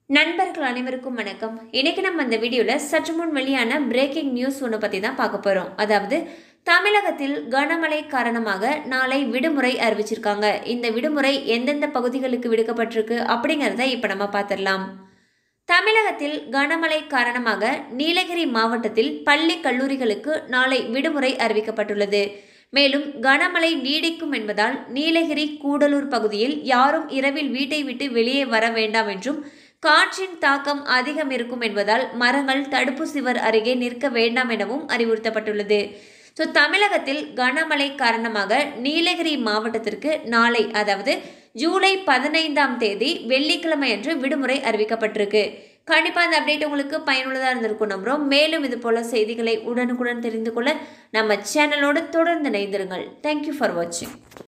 நண்பர்கள் அனைவருக்கும் வணக்கம் இன்னைக்கு நம்ம இந்த வீடியோவில் சற்று முன் வெளியான பிரேக்கிங் நியூஸ் ஒன்று பற்றி தான் பார்க்க போகிறோம் அதாவது தமிழகத்தில் கனமழை காரணமாக நாளை விடுமுறை அறிவிச்சிருக்காங்க இந்த விடுமுறை எந்தெந்த பகுதிகளுக்கு விடுக்கப்பட்டிருக்கு அப்படிங்கிறத இப்போ நம்ம பார்த்துடலாம் தமிழகத்தில் கனமழை காரணமாக நீலகிரி மாவட்டத்தில் பள்ளி கல்லூரிகளுக்கு நாளை விடுமுறை அறிவிக்கப்பட்டுள்ளது மேலும் கனமழை நீடிக்கும் என்பதால் நீலகிரி கூடலூர் பகுதியில் யாரும் இரவில் வீட்டை விட்டு வெளியே வர வேண்டாம் என்றும் காற்றின் தாக்கம் அதிகம் இருக்கும் என்பதால் மரங்கள் தடுப்பு சுவர் அருகே நிற்க வேண்டாம் எனவும் அறிவுறுத்தப்பட்டுள்ளது ஸோ தமிழகத்தில் கனமழை காரணமாக நீலகிரி மாவட்டத்திற்கு நாளை அதாவது ஜூலை பதினைந்தாம் தேதி வெள்ளிக்கிழமை அன்று விடுமுறை அறிவிக்கப்பட்டிருக்கு கண்டிப்பாக இந்த அப்டேட் உங்களுக்கு பயனுள்ளதாக இருந்திருக்கும் நம்புகிறோம் மேலும் இது போல செய்திகளை உடனுக்குடன் தெரிந்து கொள்ள நம்ம சேனலோடு தொடர்ந்து இணைந்திருங்கள் தேங்க்யூ ஃபார் வாட்சிங்